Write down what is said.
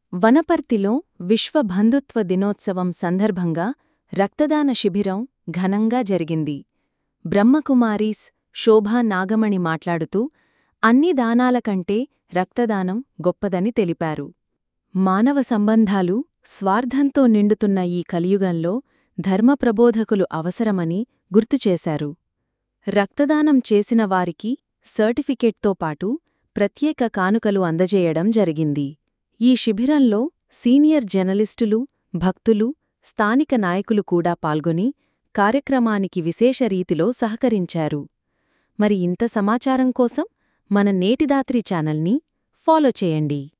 వనపర్తిలో విశ్వ బంధుత్వ దినోత్సవం సందర్భంగా రక్తదాన శిబిరం ఘనంగా జరిగింది బ్రహ్మకుమారీస్ శోభా నాగమణి మాట్లాడుతూ అన్ని దానాల కంటే రక్తదానం గొప్పదని తెలిపారు మానవ సంబంధాలు స్వార్థంతో నిండుతున్న ఈ కలియుగంలో ధర్మప్రబోధకులు అవసరమని గుర్తుచేశారు రక్తదానం చేసిన వారికి సర్టిఫికెట్తో పాటు ప్రత్యేక కానుకలు అందజేయడం జరిగింది ఈ శిబిరంలో సీనియర్ జర్నలిస్టులు భక్తులు స్థానిక నాయకులు కూడా పాల్గొని కార్యక్రమానికి విశేష రీతిలో సహకరించారు మరి ఇంత సమాచారం కోసం మన నేటిదాత్రి ఛానల్ని ఫాలో చేయండి